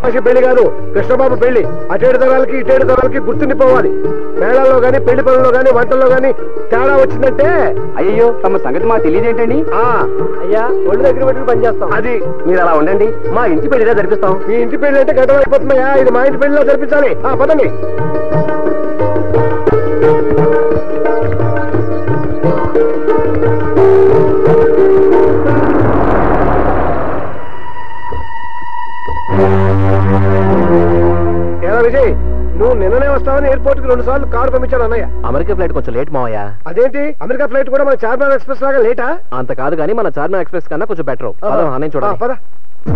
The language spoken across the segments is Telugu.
కాశీ పెళ్లి కాదు కృష్ణబాబు పెళ్లి అటేడు తరాలకి ఇటేడు తరాలకి గుర్తుండిపోవాలి మేళాల్లో గాని పెళ్లి పనుల్లో గాని వంటల్లో గాని తేడా వచ్చిందంటే అయ్యో తమ సంగతి మాకు తెలియదేంటండి ఆ అయ్యా ఒళ్ళు దగ్గర పెట్టుకుని పనిచేస్తాం అది మీరు అలా ఉండండి మా ఇంటి పెళ్లిగా జరిపిస్తాం మీ ఇంటి పెళ్లి అంటే గడ్డం అయిపోతున్నాయా ఇది మా ఇంటి పెళ్లిలో జరిపించాలి ఆ పదండి ఏరా విజయ్ నువ్వు నిన్ననే వస్తావని ఎయిర్పోర్ట్ కి రెండు సార్లు కారు పంపించాను అన్నయ్య అమెరికా ఫ్లైట్ కొంచెం లేట్ మావయ్య అదేంటి అమెరికా ఫ్లైట్ కూడా మన చార్మినార్ ఎక్స్ప్రెస్ లాగా లేటా అంత కాదు కానీ మన చార్మినార్ ఎక్స్ప్రెస్ కన్నా కొంచెం బెటర్ అన్నయ్య ఆ, చూడండి పద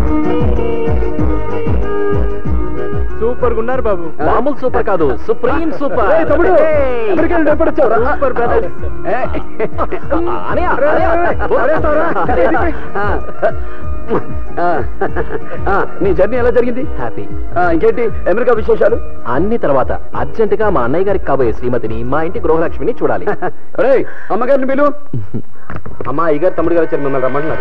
సూపర్ ఉన్నారు బాబు మామూలు సూపర్ కాదు సుప్రీం సూపర్ ఏయ్, తమ్ముడు, అమెరికా నుండి ఎప్పుడు వచ్చావు? సూపర్ బ్రదర్స్ అనయ్య అరే, అరే, అరే, పడేస్తావురా? ఇది- నీ జర్నీ ఎలా జరిగింది హ్యాపీ ఇంకేంటి అమెరికా విశేషాలు అన్ని తర్వాత అర్జెంట్ గా మా అన్నయ్య గారికి కాబోయే శ్రీమతిని మా ఇంటి గృహలక్ష్మిని చూడాలి అమ్మగారిని పిలు అమ్మా అయ్యగారు తమ్ముడు గారు వచ్చారు మిమ్మల్ని రమ్మంటున్నారు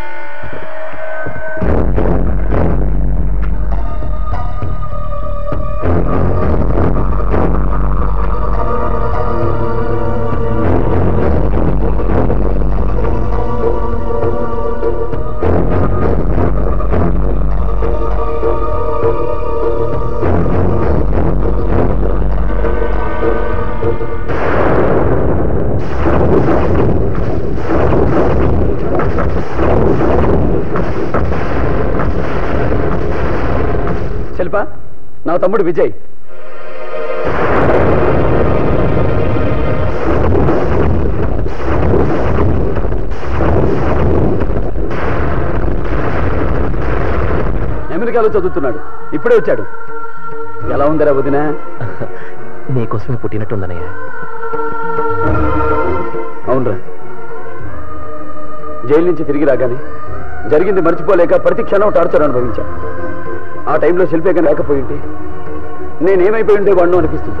శిల్ప నా తమ్ముడు విజయ్ అమెరికాలో చదువుతున్నాడు ఇప్పుడే వచ్చాడు ఎలా ఉందిరా వదిన నీకోసమే పుట్టినట్టుందనయ్య అవునరా జైలు నుంచి తిరిగి రాగానే జరిగింది మర్చిపోలేక ప్రతి క్షణం టార్చర్ అనుభవించా ఆ టైంలో శిల్పేగా లేకపోయింటే నేనేమైపోయి ఉండే వాడిను అనిపిస్తుంది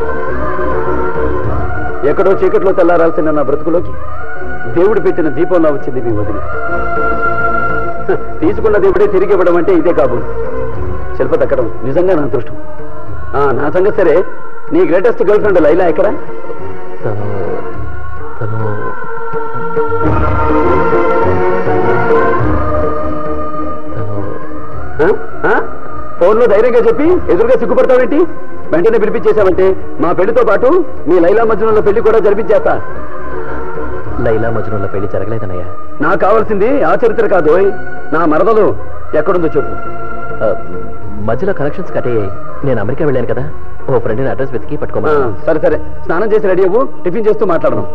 ఎక్కడో చీకట్లో తెల్లారాల్సిన నా బ్రతుకులోకి దేవుడు పెట్టిన దీపంలా వచ్చింది మీ వదిన హ, తీసుకున్న దేవుడే తిరిగి ఇవ్వడం అంటే ఇదే కాబు శిల్ప దక్కడం నిజంగా నా అదృష్టం ఆ, నా సంగతి సరే నీ గ్రేటెస్ట్ గర్ల్ ఫ్రెండ్ లైలా ఎక్కడ తను తను తను ఫోన్ లో ధైర్యంగా చెప్పి ఎదురుగా సిగ్గుపడతావేంటి వెంటనే పిలిపించేశావంటే మా పెళ్లితో పాటు మీ లైలా మధ్యలో పెళ్లి కూడా జరిపించేస్తా లైలా మజ్నుల పెళ్లి జరగలేదనయ్య నాకు కావాల్సింది ఆ చరిత్ర కాదు ఓయ్. నా మరదలు ఎక్కడుందో చెప్పు ఆ, మధ్యలో కనెక్షన్స్ కట్ అయ్యాయి నేను అమెరికా వెళ్ళాను కదా ఓ ఫ్రెండ్ని అడ్రస్ వెతికి ఆ, పట్టుకోమన్నా సరే సరే స్నానం చేసి రెడీ అవ్వు టిఫిన్ చేస్తూ మాట్లాడదాం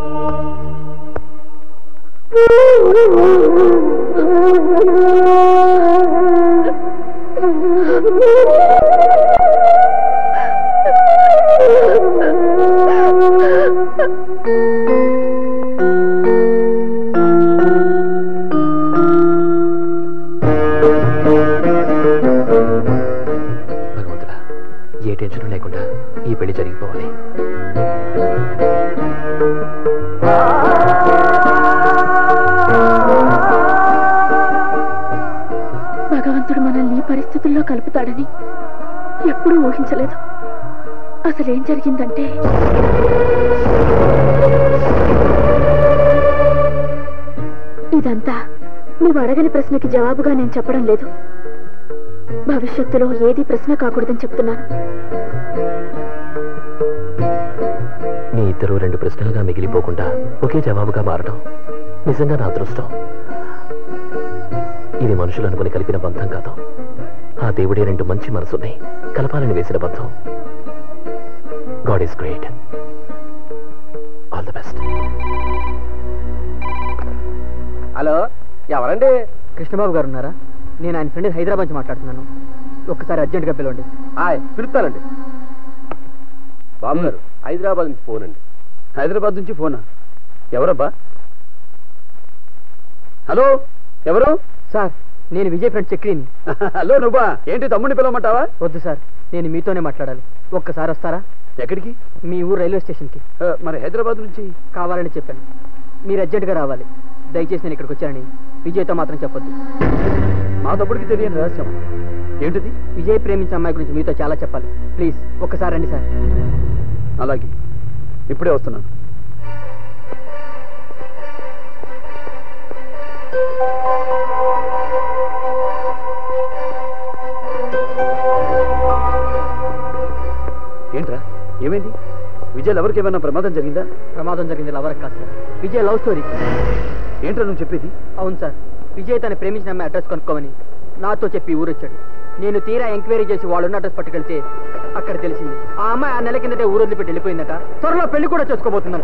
భగవంతుడా ఏ టెన్షన్ లేకుండా ఈ పెళ్లి జరిగిపోవాలి భగవంతుడు మనల్ని ఈ పరిస్థితుల్లో కలుపుతాడని ఎప్పుడూ ఊహించలేదు అసలేం జరిగిందంటే ఇదంతా నువ్వు అడగని ప్రశ్నకి జవాబుగా నేను చెప్పడం లేదు భవిష్యత్తులో ఏది ప్రశ్న కాకూడదని చెప్తున్నాను మీ ఇద్దరు రెండు ప్రశ్నలుగా మిగిలిపోకుండా ఒకే జవాబుగా మారడం నిజంగా నా అదృష్టం ఇది మనుషులు అనుకుని కలిపిన బంధం కాదు ఆ దేవుడే రెండు మంచి మనసున్నాయి కలపాలని వేసిన బంధం god is great all the best hello ఎవరండి కృష్ణబాబు గారు ఉన్నారా నేను ఆయన ఫ్రెండ్ హైదరాబాద్ నుంచి మాట్లాడుతున్నాను ఒక్కసారి అర్జెంటుగా పిలవండి హాయ్ పిలుస్తానండి బాబు గారు హైదరాబాద్ నుంచి ఫోన్ అండి హైదరాబాద్ నుంచి ఫోనా ఎవరబ్బా హలో ఎవరు సార్ నేను విజయ్ ఫ్రెండ్ చక్రిని హలో నువ్వా ఏంటి తమ్ముడిని పిలవమంటావా వద్దు సార్ నేను మీతోనే మాట్లాడాలి ఒక్కసారి వస్తారా ఎక్కడికి మీ ఊరు రైల్వే స్టేషన్కి ఆ, మరి హైదరాబాద్ నుంచి కావాలని చెప్పాను మీరు అర్జెంటుగా రావాలి దయచేసి నేను ఇక్కడికి వచ్చానని విజయ్తో మాత్రం చెప్పొద్దు మా తమ్ముడికి తెలియని రహస్యం ఏంటిది విజయ్ ప్రేమించిన అమ్మాయి గురించి మీతో చాలా చెప్పాలి ప్లీజ్ ఒక్కసారి రండి సార్ అలాగే ఇప్పుడే వస్తున్నాను ఏంట్రా ఏమైంది విజయ్ ఎవరికి ఏమైనా ప్రమాదం జరిగిందా ప్రమాదం జరిగింది లవర్ కాదు సార్ విజయ్ లవ్ స్టోరీ ఏంట్రా నువ్వు చెప్పేది అవును సార్ విజయ్ తన ప్రేమించిన అమ్మాయి అడ్రస్ కనుక్కోమని నాతో చెప్పి ఊరు వచ్చాడు నేను తీరా ఎంక్వైరీ చేసి వాళ్ళున్న అడ్రస్ పట్టుకెళ్తే అక్కడ తెలిసింది ఆ అమ్మాయి ఆ నెల కిందటే ఊరు వదిలిపెట్టి వెళ్ళిపోయిందట త్వరలో పెళ్లి కూడా చేసుకోబోతుందంట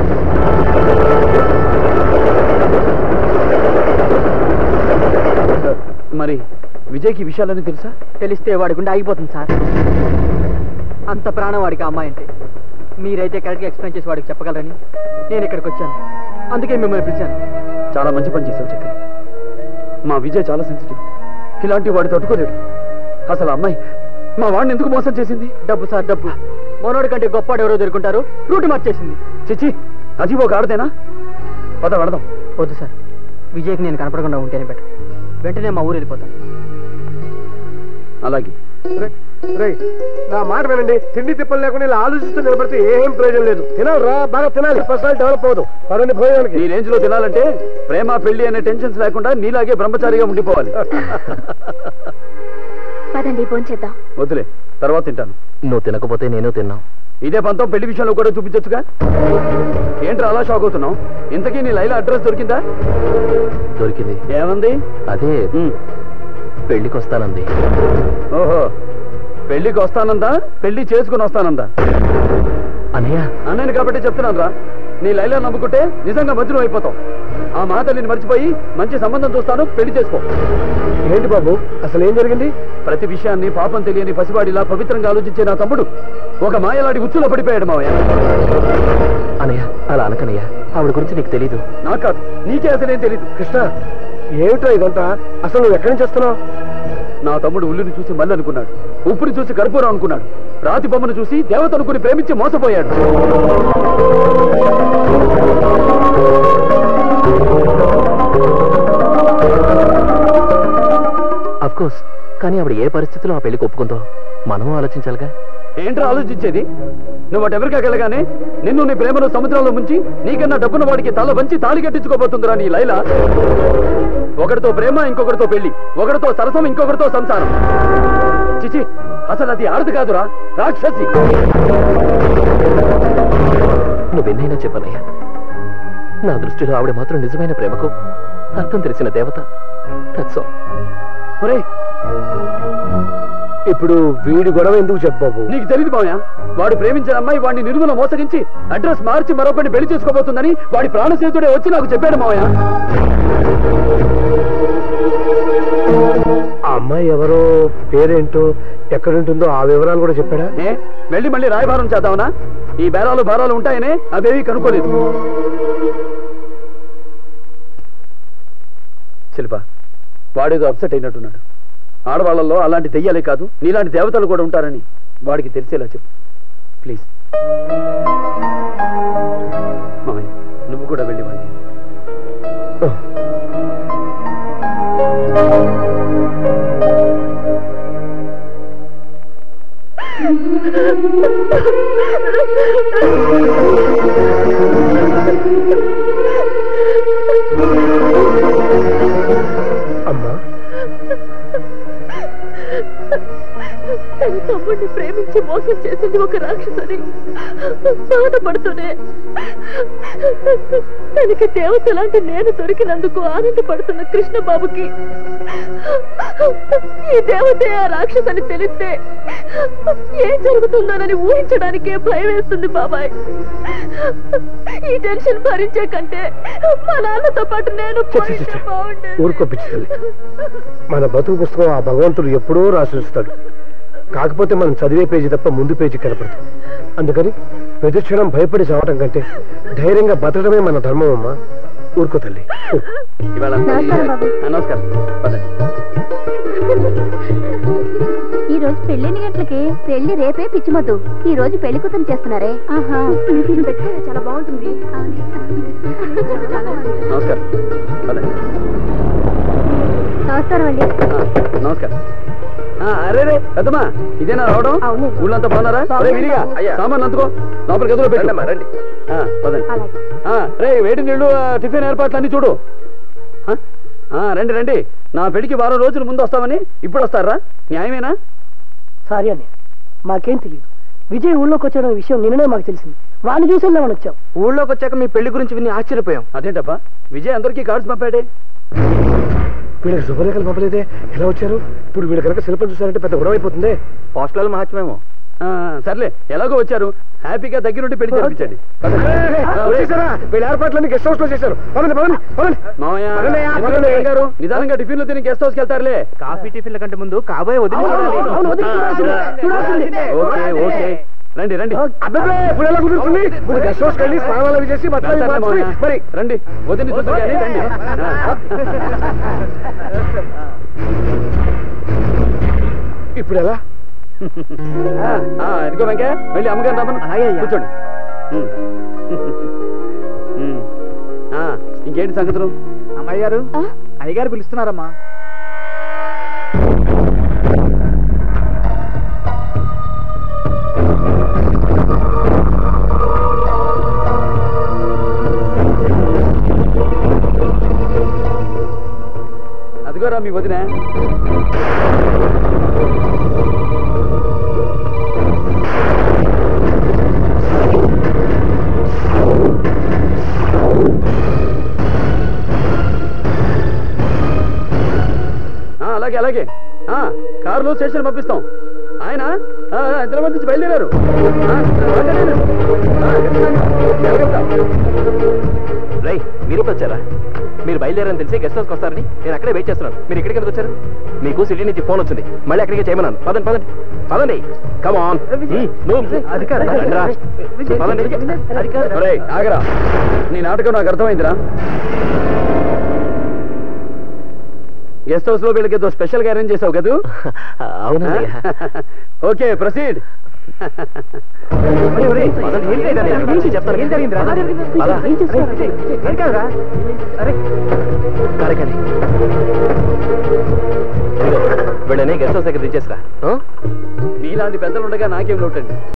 మరి విజయ్కి ఈ విషయాలన్నీ తెలుసా తెలిస్తే వాడి గుండె ఆగిపోతుంది సార్ అంత ప్రాణం వాడికి ఆ అమ్మాయి అంటే మీరైతే కరెక్ట్గా ఎక్స్ప్లెయిన్ చేసి వాడికి చెప్పగలరని నేను ఇక్కడికి వచ్చాను అందుకే మిమ్మల్ని పిలిచాను చాలా మంచి పని చేసావు చక్రి మా విజయ్ చాలా సెన్సిటివ్ ఇలాంటి వాడు తట్టుకోలేడు అసలు ఆ అమ్మాయి మా వాడిని ఎందుకు మోసం చేసింది డబ్బు సార్ డబ్బు మనోడి కంటే గొప్పవాడు ఎవరో దొరుకుంటారు రూట్ మార్చేసింది చిచి అది ఒక ఆడదేనా పద పడదాం వద్దు సార్ విజయ్కి నేను కనపడకుండా ఉంటేనే బెటర్ వెంటనే మా ఊరు వెళ్ళిపోతాను అలాగే రేయ్, రేయ్, నా మాట వినండి తిండి తిప్పలు లేకుండా ఇలా ఆలోచిస్తూ నిలబడితే ఏం ప్రయోజనం లేదు తినాలిరా బాగా తినాలి పర్సనల్ డెవలప్ అవ్వదు పదండి భోజనానికి నీ రేంజ్ లో తినాలంటే ప్రేమ పెళ్లి అనే టెన్షన్స్ లేకుండా నీలాగే బ్రహ్మచారిగా ఉండిపోవాలి పదండి భోంచేద్దాం వద్దులే తర్వాత తింటాను నువ్వు తినకపోతే నేను తిన్నాం ఇదే పంతం పెళ్లి విషయంలో కూడా చూపించొచ్చుగా ఏంట్రా అలా షాక్ అవుతున్నావు ఇంతకీ నీ లైలా అడ్రస్ దొరికిందా దొరికింది ఏమంది అదే ఉమ్, పెళ్లికి వస్తానంది ఓహో పెళ్లికి వస్తానందా పెళ్లి చేసుకుని వస్తానందా అనయ్య అన్నయ్యని కాబట్టి చెప్తున్నాను రా నీ లైలా నమ్ముకుంటే నిజంగా మధ్యలో అయిపోతావు ఆ మాతల్ని మర్చిపోయి మంచి సంబంధం చూస్తాను పెళ్లి చేసుకో ఏంటి బాబు అసలు ఏం జరిగింది ప్రతి విషయాన్ని పాపం తెలియని పసివాడిలా పవిత్రంగా ఆలోచించే నా తమ్ముడు ఒక మాయలాడి ఉచ్చులో పడిపోయాడు మావయ్య అనయ్య అలా అనకనయ్య ఆవిడ గురించి నీకు తెలీదు నాకు కాదు నీకే అసలేం తెలీదు కృష్ణ ఏమిటో ఇదంతా అసలు నువ్వు ఎక్కడి నుంచి వస్తున్నావు నా తమ్ముడు ఉల్లుని చూసి మళ్ళీ అనుకున్నాడు ఉప్పుని చూసి కర్పూరం అనుకున్నాడు రాతి బొమ్మను చూసి దేవత అనుకుని ప్రేమించి మోసపోయాడు అఫ్ కోర్స్ కానీ ఆవిడ ఏ పరిస్థితిలో ఆ పెళ్లికి ఒప్పుకుందో మనం ఆలోచించాలిగా ఏంట్రా ఆలోచించేది నువ్వు అటెవరికా వెళ్ళగానే నిన్ను నీ ప్రేమను సముద్రంలో ముంచి నీకన్నా డబ్బున్న వాడికి తల వంచి తాళి కట్టించుకోబోతుందిరా నీ లైలా ఒకరితో ప్రేమ ఇంకొకరితో పెళ్లి ఒకరితో సరసం ఇంకొకరితో సంసారం చిచి అసలు అది ఆడదు కాదురా రాక్షసి నువ్వెన్నైనా చెప్పనయ్యా నా దృష్టిలో ఆవిడ మాత్రం నిజమైన ప్రేమకు అర్థం తెలిసిన దేవత That's all. ఒరేయ్ ఇప్పుడు వీడి గొడవ ఎందుకు చెప్పు బాబు నీకు తెలియదు మావయ్య వాడు ప్రేమించిన అమ్మాయి వాడిని నిర్మల మోసగించి అడ్రస్ మార్చి మరొకటి పెళ్లి చేసుకోబోతుందని వాడి ప్రాణస్నేహితుడే వచ్చి నాకు చెప్పాడు మావయ్య ఆ అమ్మాయి ఎవరో పేరేంటో ఎక్కడుంటుందో ఆ వివరాలు కూడా చెప్పాడా ఏ వెళ్ళి మళ్ళీ రాయబారం చేద్దామనా ఈ బేరాలు భారాలు ఉంటాయనే అవేవి కనుక్కోలేదు శిల్ప వాడేదో అప్సెట్ అయినట్టున్నాడు ఆడవాళ్ళల్లో అలాంటి దెయ్యాలే కాదు నీలాంటి దేవతలు కూడా ఉంటారని వాడికి తెలిసేలా చెప్పు ప్లీజ్ మామయ్య నువ్వు కూడా వెళ్ళి వాడిని అమ్మా తన తమ్ముడిని ప్రేమించి మోసం చేసింది ఒక రాక్షసని బాధపడుతూనే తనకి దేవత లాంటి నేను దొరికినందుకు ఆనందపడుతున్న కృష్ణబాబుకి ఈ దేవతే ఆ రాక్షసని తెలిస్తే ఏం జరుగుతుందోనని ఊహించడానికే భయం వేస్తుంది బాబాయ్ ఈ టెన్షన్ భరించే కంటే మా నాన్నతో పాటు నేను ఛ, ఛ, ఛ, ఛ. బాగుండేది ఊరుకో పిచ్చి తల్లి. మన బతుకు పుస్తకం ఆ భగవంతుడు ఎప్పుడో రాసిస్తాడు కాకపోతే మనం చదివే పేజీ తప్ప ముందు పేజీ కనపడదు అందుకని ప్రతిక్షణం భయపడి చావటం కంటే ధైర్యంగా బతకడమే మన ధర్మం అమ్మా ఊరుకో తల్లి ఊరుకో. ఇవాళ అంతా ఈ- నమస్కారం బాబు. ఆ, నమస్కారం పదండి. ఈ రోజు పెళ్లి ఎన్ని గంటలకి పెళ్లి రేపే పిచ్చిమద్దు ఈ రోజు పెళ్లి కూతురు చేస్తున్నారే ఆహా చాలా బాగుంటుంది నమస్కారం పదండి. నమస్కారం అండి ఆ, నమస్కారం ఆ, అరే రే పెద్దమ్మా ఇదేనా రావడం అవును. ఊళ్ళంతా బాగున్నారా బాగున్నాం. రే విరిగా అయ్యా. సామాన్లు అందుకో లోపల గదిలో పెట్టు రండమ్మా, రండి. ఆ, పదండి అలాగే ఆ, రే వేడి నీళ్ళు ఆ, టిఫిన్ ఏర్పాట్లు అన్ని చూడు ఆ? ఆ, రండి రండి నా పెళ్లికి వారం రోజుల ముందు వస్తామని ఇప్పుడు వస్తారా న్యాయమేనా సారీ అండి మాకేం తెలియదు విజయ్ ఊళ్ళోకి వచ్చాడో విషయం నిన్ననే మాకు తెలిసింది వాడిని చూసి వెళ్దామని వచ్చాం ఊళ్ళోకి వచ్చాక మీ పెళ్లి గురించి విని ఆశ్చర్యపోయాం అదేంటప్పా విజయ్ అందరికీ కార్డ్స్ పంపాడే వీళ్ళకి శుభలేఖలు పంపలేదే ఎలా వచ్చారు ఇప్పుడు వీళ్ళు కనుక శిల్పం చూసారంటే పెద్ద గొడవ అయిపోతుంది హాస్టల్ మహత్యమేమో ఆ, సర్లే ఎలాగో వచ్చారు హ్యాపీగా దగ్గరుండి పెళ్లి జరిపించండి వచ్చేసారా వీళ్ళ ఏర్పాట్లన్నీ గెస్ట్ హౌస్ లో చేశారు పదండి పదండి పదండి మామయ్య పదండి, ఆ, ఎందుకంటే పదండి. గారు నిదానంగా టిఫిన్లు తిని గెస్ట్ హౌస్కి వెళ్తారులే కాఫీ టిఫిన్ల కంటే ముందు కాబోయే వదిలి అవును, వదిలి చూడాల్సిందే, చూడాల్సిందే. ఓకే ఓకే రండి రండి అబ్బే ఇప్పుడు ఎలా కుదురుతుంది ముందు గెస్ట్ హౌస్ వెళ్ళి స్నానాలు అవి చేసి బట్టలు వెళ్తారులే మార్చుకుని మామయ్య. మరి రండి వదిలి చూద్దరు కానీ రండి ఆ. ఇప్పుడు ఎలా ఆ, ఆ, ఇదిగో వెంకయ్య వెళ్ళి అమ్మగారు రమ్మను అలాగే అయ్యా. కూర్చోండి ఉమ్. ఉమ్. ఆ, ఇంకేంటి సంగతులు అమ్మాయి గారు ఆ? అయ్యగారు పిలుస్తున్నారమ్మా అదిగోరా మీ వదిన ఆ, అలాగే అలాగే ఆ, కారులో స్టేషన్ పంపిస్తాం ఆయన ఆ, ఆ, హైదరాబాద్ నుంచి బయలుదేరారు ఆ, బయలుదేరారు. ఆ, జాగ్రత్త. రై మీరు ఇప్పుడు వచ్చారా మీరు బయలుదేరని తెలిసి గెస్ట్ హౌస్కి వస్తారని నేను అక్కడే వెయిట్ చేస్తున్నాను మీరు ఇక్కడికి ఎందుకు వచ్చారు మీకు సిటీ నుంచి ఫోన్ వచ్చింది మళ్ళీ అక్కడికే చేయమన్నాను పదండి పదండి పదండి కమాన్ పదండి ఒరేయ్, ఆగరా నీ నాటకం నాకు అర్థమైందిరా గెస్ట్ హౌస్ లో వీళ్ళకి ఏదో స్పెషల్ గా అరేంజ్ చేసావు కదూ అవునండి ఓకే ప్రొసీడ్ చెప్తాను ఏం జరిగిందిరా? పద. ఏం చేస్తున్నారు? ఏం కాదురా అరే సరే కానీ వీళ్ళని గెస్ట్ హౌస్ దగ్గర దించేసరా నీలాంటి పెద్దలు ఉండగా నాకేం లోటండి